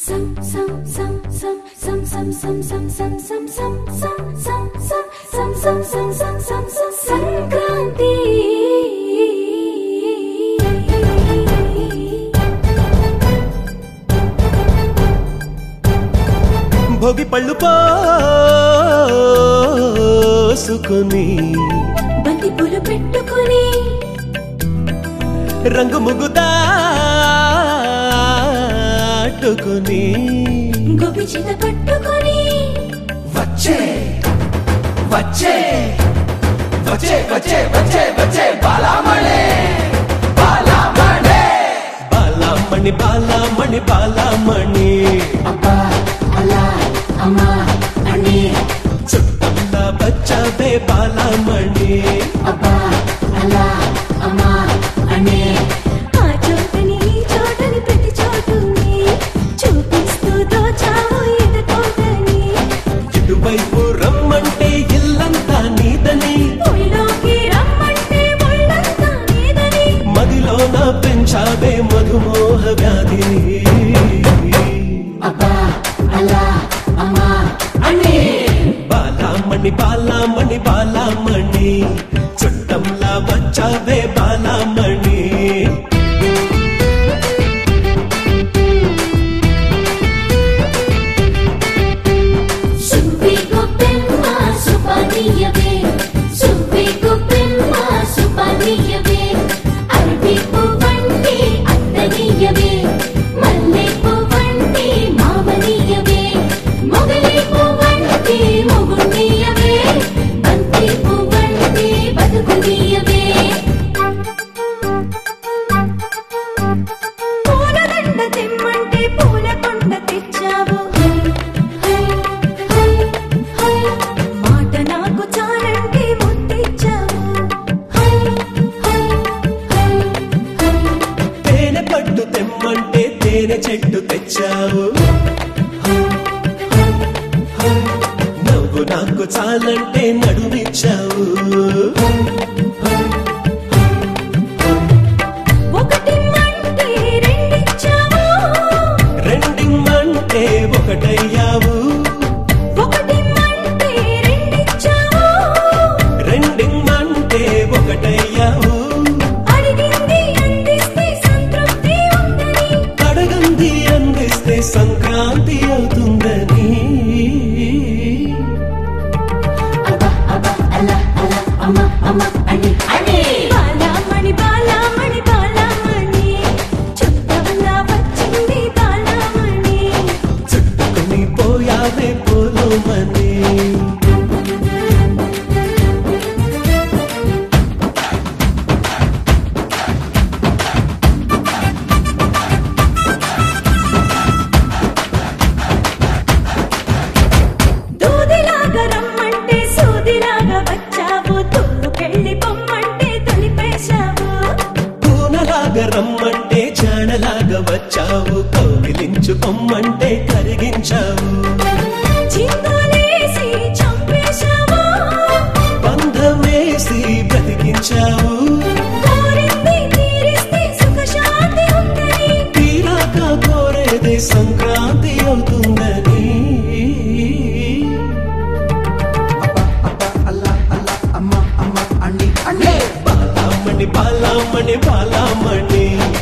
సంక్రాంతి భోగి పళ్ళు పోసుకొని బంతి పూలు పెట్టుకొని రంగు ముగ్గు దాటుకొని గోపి చేత పట్టుకొని వచ్చే వచ్చే వచ్చే వచ్చే వచ్చే వచ్చే బాలామణి బాలామణి బాలామణి బాలామణి బాలామణి అబ్బా అలా అమ్మా అణి చుట్టంలా బచ్చావే బాలామణి అబ్బా అలా అమ్మా అణి ఆ చోటని ఈ చోటని ప్రతి చోటుని చూపిస్తూ దోచావు ఎదుటోటని ఇటువైపు రమ్మంటే ఇల్లంతా నీదని ఒళ్ళోకి రమ్మంటే ఒళ్ళంతా నీదని మదిలోన పెంచావే మధుమోహ వ్యాధిని అబ్బా అలా అమ్మా అణి బాలామణి బాలామణి బాలామణి చుట్టంలా వచ్చావే బాలామణి సువ్వి గొప్పెమ్మ సుపనీయవే సువ్వి గొప్పెమ్మ సుపనీయవే అరటి పువ్వంటి అత్తనీయవే మల్లె పువ్వంటి మామనీయవే మొగలి పువ్వంటి మొగునీయవే బంతి పువ్వంటి బతుకునీయవే పూలదండ తెమ్మంటే పూల కొండ తెచ్చావు మాట నాకు చాలంటే ముట్టిచ్చావు తేనె పట్టు తెమ్మంటే తేనె చెట్టు తెచ్చావు నవ్వు నాకు చాలంటే నడుమిచ్చావు ఒకటి మంటే రెండిచ్చావు రెండింమంటే ఒకటయ్యావు ఒకటి మంటే రెండిచ్చావు రెండింమంటే ఒకటయ్యావు అడిగింది అందిస్తే సంతృప్తి ఉందని అడగంది అందిస్తే సంక్రాంతి అవుతుందని అబ్బా అబ్బా అలా అలా అమ్మా అమ్మా అణి అణి బాలామణి బాలామణి బాలామణి చుట్టంలా వచ్చింది బాలామణి చుట్టుకొని పోయావే పోలోమని దూదిలాగా రమ్మంటే సూదిలాగా వచ్చావు తోలుకెళ్ళి పొమ్మంటే తొలిపేశావు పూనలాగా రమ్మంటే చాణలాగా వచ్చావు కౌగిలించు పొమ్మంటే కరిగించావు చిందులేసి చంపేశావు బంధమేసి బ్రతికించావు కోరింది తీరిస్తే సుఖశాంతి ఉందని తీరాక కోరేదే సంక్రాంతి అవుతుందని అలా అలా అమ్మా అమ్మా అణి అణి బాలామణి బాలామణి బాలామణి